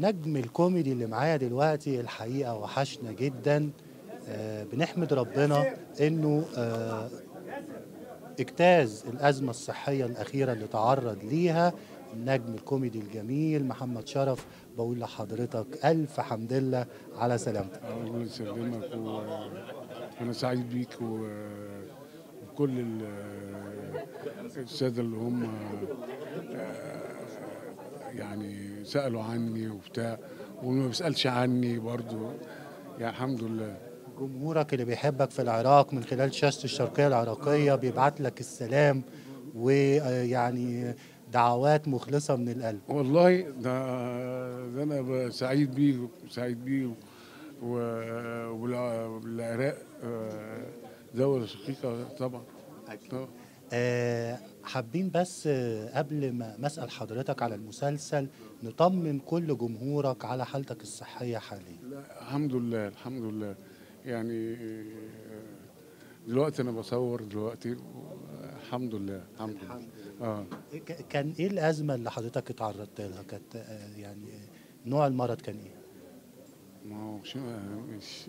النجم الكوميدي اللي معايا دلوقتي الحقيقة وحشنا جدا آه، بنحمد ربنا انه آه، اجتاز الأزمة الصحية الأخيرة اللي تعرض ليها النجم الكوميدي الجميل محمد شرف بقول لحضرتك ألف حمد لله على سلامتك الله يسلمك و... وانا سعيد بيك و... وكل ال- الساده اللي هم آه، يعني سالوا عني وبتاع وما بيسالش عني برضو يعني الحمد لله جمهورك اللي بيحبك في العراق من خلال شاشة الشرقية العراقية بيبعت لك السلام ويعني دعوات مخلصة من القلب والله ده, ده انا ب- سعيد بيه سعيد بيه و- والع- والعراق آه، دولة شقيقة طبعا آه. آه، حابين بس آه، قبل ما ما اسال حضرتك على المسلسل نطمن كل جمهورك على حالتك الصحيه حاليا لا الحمد لله الحمد لله يعني آه، دلوقتي انا بصور دلوقتي و- الحمد لله الحمد لله اه ك- كان ايه الازمه اللي حضرتك اتعرضت لها كانت آه، يعني آه، نوع المرض كان ايه ما هو شو مش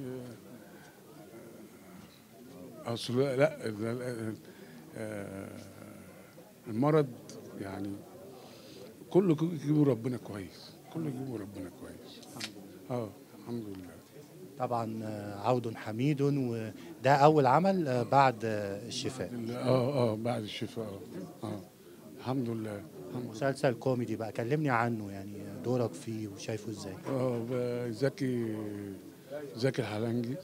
اصل لا لا ده- لا، آه، المرض يعني كله يجيبه ربنا كويس كله يجيبه ربنا كويس اه الحمد لله طبعا آه، عود حميد وده اول عمل آه، بعد آه، الشفاء اه اه بعد الشفاء اه اه الحمد لله الحمد لله مسلسل كوميدي بقى كلمني عنه يعني دورك فيه وشايفه ازاي اه ب- زكي زكي الحلنجي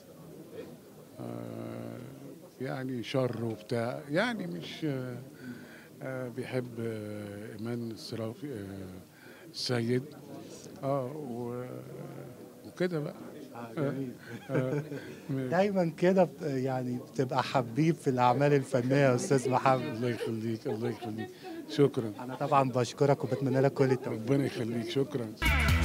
آه يعني شر وبتاع يعني مش آه آه بيحب آه ايمان الصرافي آه السيد اه و- وكده بقى آه آه دايما كده بت- يعني بتبقى حبيب في الاعمال الفنيه يا استاذ محمد الله يخليك الله يخليك شكرا انا طبعا بشكرك وبتمنى لك كل التوفيق ربنا يخليك شكرا